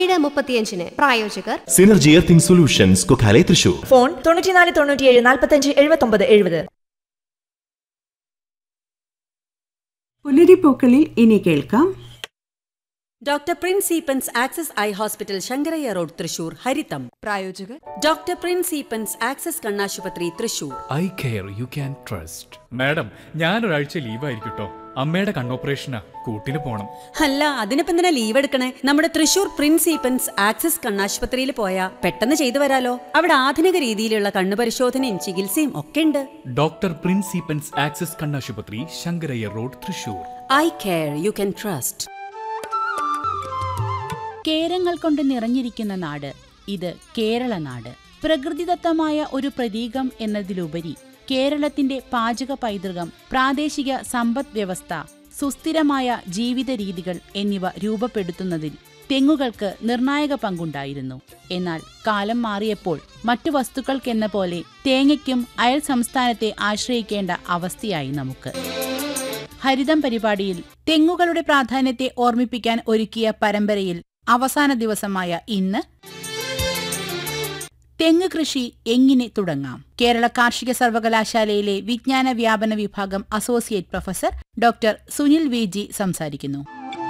ഏഴ് മുപ്പത്തിയഞ്ചിന് പ്രായോജകർ synergy earthing solutions Kokkale Thrissur phone തൊണ്ണൂറ്റിനാല് തൊണ്ണൂറ്റിയേഴ് നാൽപ്പത്തഞ്ച് എഴുപത്തൊമ്പത് എഴുപത് പുലരിപ്പൂക്കളിൽ ഇനി കേൾക്കാം doctor Prince Eapen's access eye hospital Sankaraiah road Thrissur ഹരിതം പ്രായോജകർ ഡോക്ടർ പ്രിൻസ് ഈപ്പൻസ് ആക്സസ് കണ്ണാശുപത്രി Thrissur eye care you can trust madam ഞാനൊരാഴ്ച ലീവായിരിക്കും കേട്ടോ അമ്മയുടെ കണ്ണോപ്പറേഷനാ കൂട്ടിന് പോണം അല്ല അതിനിപ്പോ എന്തിനാ ലീവ് എടുക്കണേ നമ്മുടെ തൃശൂർ പ്രിൻസ് ഈപ്പൻസ് ആക്സസ് കണ്ണാശുപത്രിയിൽ പോയാ പെട്ടെന്ന് ചെയ്തു വരാലോ അവിടെ ആധുനിക രീതിയിലുള്ള കണ്ണു പരിശോധനയും ചികിത്സയും ഒക്കെ ഉണ്ട് ഡോക്ടർ പ്രിൻസ് ഈപ്പൻസ് ആക്സസ് കണ്ണാശുപത്രി Sankaraiah road Thrissur eye care you can trust കേരങ്ങൾ കൊണ്ട് നിറഞ്ഞിരിക്കുന്ന നാട് ഇത് കേരള നാട് പ്രകൃതിദത്തമായ ഒരു പ്രതീകം എന്നതിലുപരി കേരളത്തിന്റെ പാചക പൈതൃകം പ്രാദേശിക സമ്പദ് വ്യവസ്ഥ സുസ്ഥിരമായ ജീവിത രീതികൾ എന്നിവ രൂപപ്പെടുത്തുന്നതിൽ തെങ്ങുകൾക്ക് നിർണായക പങ്കുണ്ടായിരുന്നു എന്നാൽ കാലം മാറിയപ്പോൾ മറ്റു വസ്തുക്കൾക്കെന്ന പോലെ തേങ്ങയ്ക്കും അയൽ സംസ്ഥാനത്തെ ആശ്രയിക്കേണ്ട അവസ്ഥയായി നമുക്ക് ഹരിതം പരിപാടിയിൽ തെങ്ങുകളുടെ പ്രാധാന്യത്തെ ഓർമ്മിപ്പിക്കാൻ ഒരുക്കിയ പരമ്പരയിൽ അവസാന ദിവസമായ ഇന്ന് തെങ്ങ് കൃഷി എങ്ങനെ തുടങ്ങാം കേരള കാർഷിക സർവകലാശാലയിലെ വിജ്ഞാന വ്യാപന വിഭാഗം associate professor doctor Sunil V G സംസാരിക്കുന്നു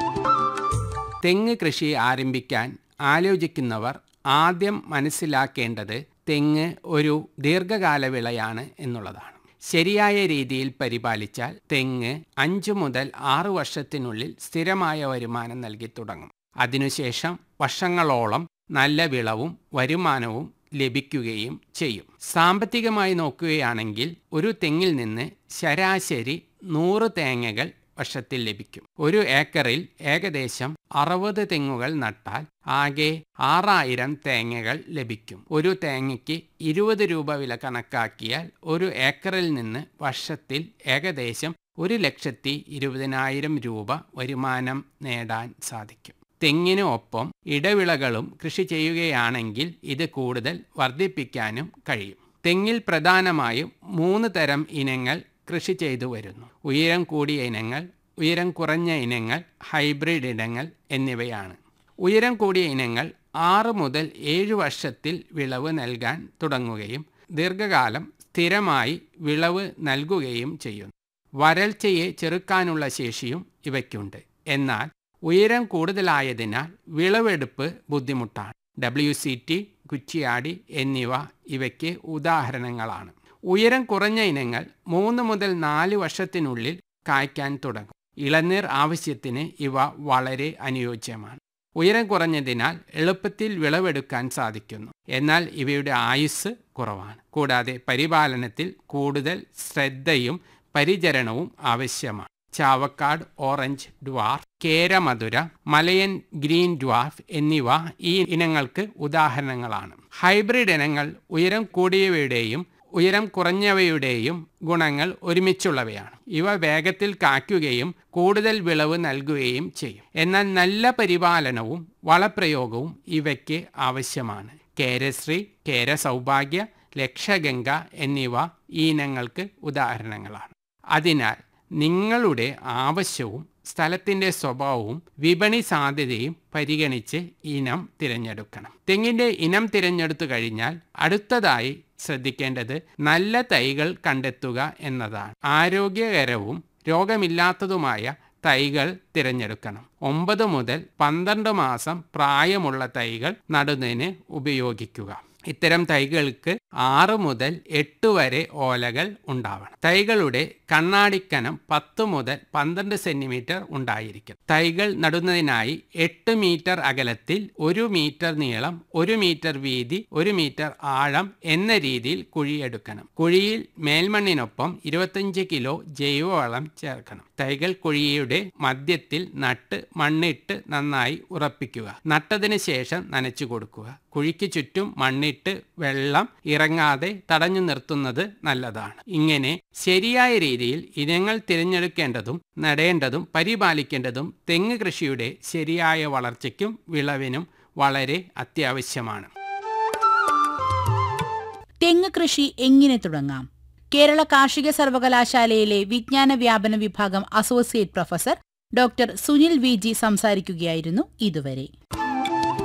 തെങ്ങ് കൃഷി ആരംഭിക്കാൻ ആലോചിക്കുന്നവർ ആദ്യം മനസ്സിലാക്കേണ്ടത് തെങ്ങ് ഒരു ദീർഘകാല വിളയാണ് എന്നുള്ളതാണ് ശരിയായ രീതിയിൽ പരിപാലിച്ചാൽ തെങ്ങ് അഞ്ചു മുതൽ ആറ് വർഷത്തിനുള്ളിൽ സ്ഥിരമായ വരുമാനം നൽകി തുടങ്ങും അതിനുശേഷം വർഷങ്ങളോളം നല്ല വിളവും വരുമാനവും ലഭിക്കുകയും ചെയ്യും സാമ്പത്തികമായി നോക്കുകയാണെങ്കിൽ ഒരു തെങ്ങിൽ നിന്ന് ശരാശരി നൂറ് തേങ്ങകൾ വർഷത്തിൽ ലഭിക്കും ഒരു ഏക്കറിൽ ഏകദേശം അറുപത് തെങ്ങുകൾ നട്ടാൽ ആകെ ആറായിരം തേങ്ങകൾ ലഭിക്കും ഒരു തേങ്ങയ്ക്ക് ഇരുപത് രൂപ വില കണക്കാക്കിയാൽ ഒരു ഏക്കറിൽ നിന്ന് വർഷത്തിൽ ഏകദേശം ഒരു ലക്ഷത്തി ഇരുപതിനായിരം രൂപ വരുമാനം നേടാൻ സാധിക്കും തെങ്ങിന് ഒപ്പം ഇടവിളകളും കൃഷി ചെയ്യുകയാണെങ്കിൽ ഇത് കൂടുതൽ വർദ്ധിപ്പിക്കാനും കഴിയും തെങ്ങിൽ പ്രധാനമായും മൂന്ന് തരം ഇനങ്ങൾ കൃഷി ചെയ്തു വരുന്നു ഉയരം കൂടിയ ഇനങ്ങൾ ഉയരം കുറഞ്ഞ ഇനങ്ങൾ ഹൈബ്രിഡ് ഇനങ്ങൾ എന്നിവയാണ് ഉയരം കൂടിയ ഇനങ്ങൾ ആറ് മുതൽ ഏഴ് വർഷത്തിൽ വിളവ് നൽകാൻ തുടങ്ങുകയും ദീർഘകാലം സ്ഥിരമായി വിളവ് നൽകുകയും ചെയ്യുന്നു വരൾച്ചയെ ചെറുക്കാനുള്ള ശേഷിയും ഇവയ്ക്കുണ്ട് എന്നാൽ ഉയരം കൂടുതലായതിനാൽ വിളവെടുപ്പ് ബുദ്ധിമുട്ടാണ് ഡബ്ല്യു സി ടി കുച്ചിയാടി എന്നിവ ഇവയ്ക്ക് ഉദാഹരണങ്ങളാണ് ഉയരം കുറഞ്ഞ ഇനങ്ങൾ മൂന്ന് മുതൽ നാല് വർഷത്തിനുള്ളിൽ കായ്ക്കാൻ തുടങ്ങും ഇളനീർ ആവശ്യത്തിന് ഇവ വളരെ അനുയോജ്യമാണ് ഉയരം കുറഞ്ഞതിനാൽ എളുപ്പത്തിൽ വിളവെടുക്കാൻ സാധിക്കുന്നു എന്നാൽ ഇവയുടെ ആയുസ് കുറവാണ് കൂടാതെ പരിപാലനത്തിൽ കൂടുതൽ ശ്രദ്ധയും പരിചരണവും ആവശ്യമാണ് Chavakkad orange dwarf Keramadhura Malayan green dwarf എന്നിവ ഈ ഇനങ്ങൾക്ക് ഉദാഹരണങ്ങളാണ് ഹൈബ്രിഡ് ഇനങ്ങൾ ഉയരം കൂടിയവയുടെയും ഉയരം കുറഞ്ഞവയുടെയും ഗുണങ്ങൾ ഒരുമിച്ചുള്ളവയാണ് ഇവ വേഗത്തിൽ കായ്ക്കുകയും കൂടുതൽ വിളവ് നൽകുകയും ചെയ്യും എന്നാൽ നല്ല പരിപാലനവും വളപ്രയോഗവും ഇവയ്ക്ക് ആവശ്യമാണ് കേരശ്രീ കേര സൗഭാഗ്യ ലക്ഷഗംഗ എന്നിവ ഈ ഇനങ്ങൾക്ക് ഉദാഹരണങ്ങളാണ് അതിനാൽ നിങ്ങളുടെ ആവശ്യവും സ്ഥലത്തിൻ്റെ സ്വഭാവവും വിപണി സാധ്യതയും പരിഗണിച്ച് ഇനം തിരഞ്ഞെടുക്കണം തെങ്ങിൻ്റെ ഇനം തിരഞ്ഞെടുത്തു കഴിഞ്ഞാൽ അടുത്തതായി ശ്രദ്ധിക്കേണ്ടത് നല്ല തൈകൾ കണ്ടെത്തുക എന്നതാണ് ആരോഗ്യകരവും രോഗമില്ലാത്തതുമായ തൈകൾ തിരഞ്ഞെടുക്കണം ഒമ്പത് മുതൽ പന്ത്രണ്ട് മാസം പ്രായമുള്ള തൈകൾ നടുന്നതിന് ഉപയോഗിക്കുക ഇത്തരം തൈകൾക്ക് ആറ് മുതൽ എട്ട് വരെ ഓലകൾ ഉണ്ടാവണം തൈകളുടെ കണ്ണാടിക്കനം പത്ത് മുതൽ പന്ത്രണ്ട് സെന്റിമീറ്റർ ഉണ്ടായിരിക്കും തൈകൾ നടുന്നതിനായി എട്ട് മീറ്റർ അകലത്തിൽ ഒരു മീറ്റർ നീളം ഒരു മീറ്റർ വീതി ഒരു മീറ്റർ ആഴം എന്ന രീതിയിൽ കുഴിയെടുക്കണം കുഴിയിൽ മേൽമണ്ണിനൊപ്പം ഇരുപത്തഞ്ച് കിലോ ജൈവവളം ചേർക്കണം തൈകൾ കുഴിയുടെ മധ്യത്തിൽ നട്ട് മണ്ണിട്ട് നന്നായി ഉറപ്പിക്കുക നട്ടതിന് ശേഷം നനച്ചു കൊടുക്കുക കുഴിക്ക് ചുറ്റും മണ്ണിട്ട് വെള്ളം ഇറങ്ങാതെ തടഞ്ഞു നിർത്തുന്നത് നല്ലതാണ് ഇങ്ങനെ ശരിയായ രീതിയിൽ ഇനങ്ങൾ തിരഞ്ഞെടുക്കേണ്ടതും നടേണ്ടതും പരിപാലിക്കേണ്ടതും തെങ്ങ് കൃഷിയുടെ ശരിയായ വളർച്ചയ്ക്കും വിളവിനും വളരെ അത്യാവശ്യമാണ് തെങ്ങ് കൃഷി എങ്ങനെ തുടങ്ങാം കേരള കാർഷിക സർവകലാശാലയിലെ വിജ്ഞാന വ്യാപന വിഭാഗം associate professor doctor Sunil V G സംസാരിക്കുകയായിരുന്നു ഇതുവരെ